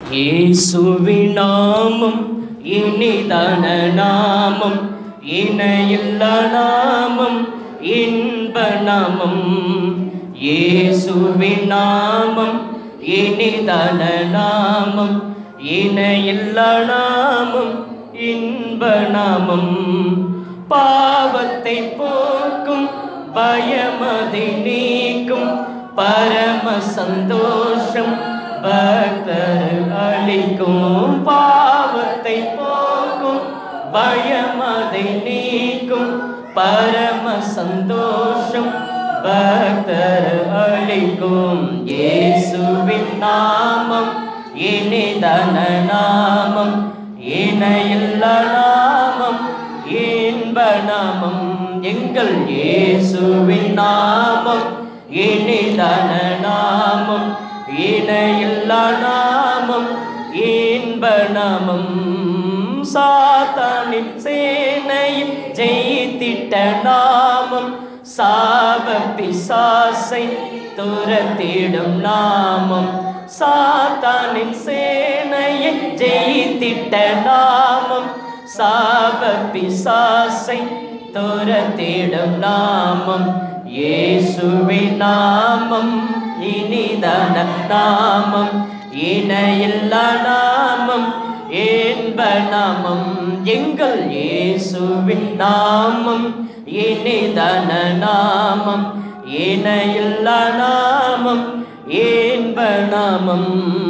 இயேசுவின் நாமம் இனிதான நாமம் இணையில்லா நாமம் இன்ப நாமம் இயேசுவின் நாமம் இனிதான நாமம் இணையில்லா நாமம் இன்ப நாமம் பாவத்தை போக்கும் பயமதை நீக்கும் பரம சந்தோஷம் பக்தர் அளிக்கும் பாவத்தை போக்கும் பயமதை நீக்கும் பரம சந்தோஷம் பக்தர் அளிக்கும் இயேசுவின் நாமம் இனிதன நாமம் இணையில்லா நாமம் இன்ப நாமம் எங்கள் இயேசுவின் நாமம் இனிதன நாமம் இணையில்லா நாமம் இன்ப நாமம் சாத்தானின் சேனையில் ஜெயித்திட்ட நாமம் சாப பிசாசை துரத்திடும் நாமம் சாத்தானின் சேனையை ஜெயித்திட்ட நாமம் சாப பிசாசை துரத்திடும் நாமம் இயேசுவின் நாமம் இனிதான நாமம் இணையில்லா நாமம் என்ப நாமம் எங்கள் இயேசுவின் நாமம் இனிதான நாமம் இணையில்லா நாமம் என்ப நாமம்